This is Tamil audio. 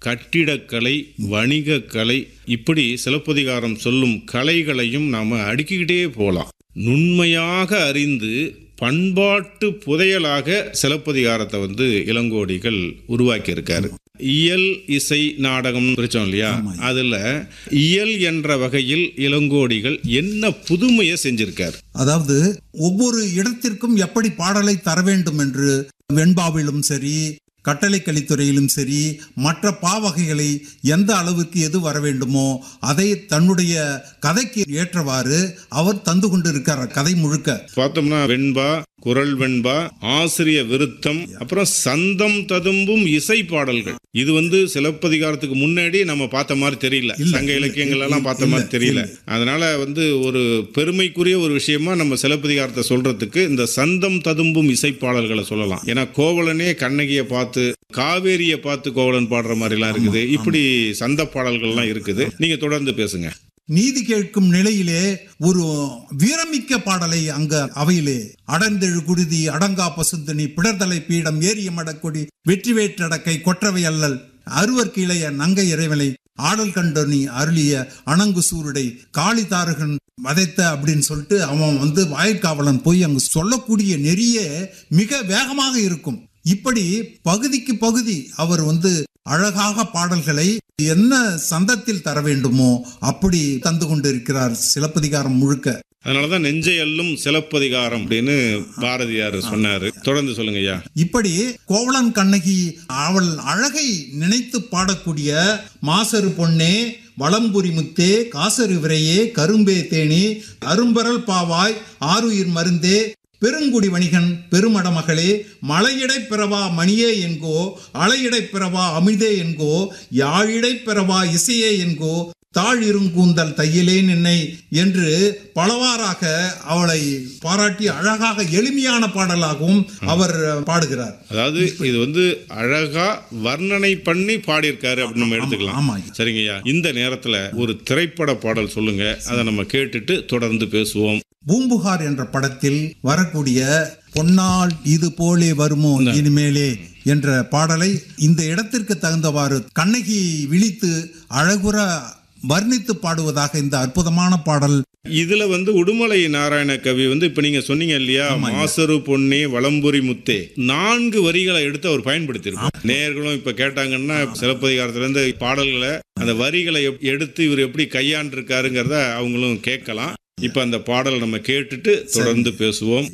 கட்டிடக்கலை வணிகக்கலை இப்படி சிலப்பதிகாரம் சொல்லும் கலைகளையும் நாம் அடுக்கிக்கிட்டே போகலாம் நுண்மையாக அறிந்து பண்பாட்டு புதையலாக சிலப்பதிகாரத்தை வந்து இளங்கோடிகள் உருவாக்கியிருக்காரு இயல் இசை நாடகம் பிரிச்சோம் இல்லையா அதுல இயல் என்ற வகையில் இளங்கோடிகள் என்ன புதுமையை செஞ்சிருக்காரு அதாவது ஒவ்வொரு இடத்திற்கும் எப்படி பாடலை தர வேண்டும் என்று வெண்பாவிலும் சரி கட்டளை கலித்துறையிலும் சரி மற்ற பாவகைகளை எந்த அளவுக்கு எது வர வேண்டுமோ அதை தன்னுடைய கதைக்கு ஏற்றவாறு அவர் தந்து கொண்டிருக்கிறார் கதை முழுக்க பார்த்தோம்னா வெண்பா குரல் வெண்பா ஆசிரிய விருத்தம் அப்புறம் சந்தம் ததும்பும் இசை பாடல்கள் இது வந்து சிலப்பதிகாரத்துக்கு முன்னாடி நம்ம பார்த்த மாதிரி தெரியல இல்ல, சங்க இல்ல, இலக்கியங்கள் எல்லாம் இல்ல, பார்த்த மாதிரி இல்ல, தெரியல இல்ல. அதனால வந்து ஒரு பெருமைக்குரிய ஒரு விஷயமா நம்ம சிலப்பதிகாரத்தை சொல்றதுக்கு இந்த சந்தம் ததும்பும் இசை பாடல்களை சொல்லலாம் ஏன்னா கோவலனே கண்ணகியை பார்த்து காவேரியை பார்த்து கோவலன் பாடுற மாதிரிலாம் இருக்குது இப்படி சந்த பாடல்கள்லாம் இருக்குது நீங்க தொடர்ந்து பேசுங்க நீதி கேட்கும் நிலையிலே ஒரு வீரமிக்க பாடலை அங்க அவையிலே அடர்ந்தெழு குருதி அடங்கா பசுந்தனி பிடர்தலை பீடம் ஏறிய மடக்கொடி வெற்றி வேற்றடக்கை கொற்றவை அல்லல் அருவர் கீழைய நங்கை இறைவனை ஆடல் கண்டனி அருளிய அணங்கு சூருடை காளி தாரகன் வதைத்த அப்படின்னு சொல்லிட்டு அவன் வந்து வாயிற்காவலன் போய் அங்கு சொல்லக்கூடிய நெறிய மிக வேகமாக இருக்கும் இப்படி பகுதிக்கு பகுதி அவர் வந்து அழகாக பாடல்களை என்ன சந்தத்தில் தர வேண்டுமோ அப்படி தந்து கொண்டிருக்கிறார் சிலப்பதிகாரம் முழுக்க அதனாலதான் நெஞ்சை அல்லும் சிலப்பதிகாரம் அப்படின்னு பாரதியார் சொன்னாரு தொடர்ந்து சொல்லுங்க ஐயா இப்படி கோவலன் கண்ணகி அவள் அழகை நினைத்து பாடக்கூடிய மாசரு பொன்னே வளம்புரி முத்தே காசரு விரையே கரும்பே தேனி அரும்பரல் பாவாய் ஆருயிர் மருந்தே பெருங்குடி வணிகன் பெருமடமகளே மலையிடை பிறவா மணியே என்கோ அலையிடை பிறவா அமிழ்தே என்கோ யாழிடை பிறவா இசையே என்கோ தாழ் இருங்கூந்தல் தையிலேன் என்னை என்று பலவாறாக அவளை பாராட்டி அழகாக எளிமையான பாடலாகவும் அவர் பாடுகிறார் அதாவது இது வந்து அழகா வர்ணனை பண்ணி பாடியிருக்காரு அப்படின்னு நம்ம எடுத்துக்கலாம் ஆமா சரிங்கய்யா இந்த நேரத்துல ஒரு திரைப்பட பாடல் சொல்லுங்க அதை நம்ம கேட்டுட்டு தொடர்ந்து பேசுவோம் பூம்புகார் என்ற படத்தில் வரக்கூடிய பொன்னால் இது போலே வருமோ இனிமேலே என்ற பாடலை இந்த இடத்திற்கு தகுந்தவாறு கண்ணகி விழித்து அழகுற வர்ணித்து பாடுவதாக இந்த அற்புதமான பாடல் இதுல வந்து உடுமலை நாராயண கவி வந்து இப்ப நீங்க சொன்னீங்க இல்லையா மாசரு பொன்னே வளம்புரி முத்தே நான்கு வரிகளை எடுத்து அவர் பயன்படுத்தியிருக்கார் நேர்களும் இப்ப கேட்டாங்கன்னா சிலப்பதிகாரத்துல இருந்து பாடல்களை அந்த வரிகளை எப்- எடுத்து இவர் எப்படி கையாண்டிருக்காருங்கிறத அவங்களும் கேட்கலாம் இப்ப அந்த பாடல் நம்ம கேட்டுட்டு தொடர்ந்து பேசுவோம்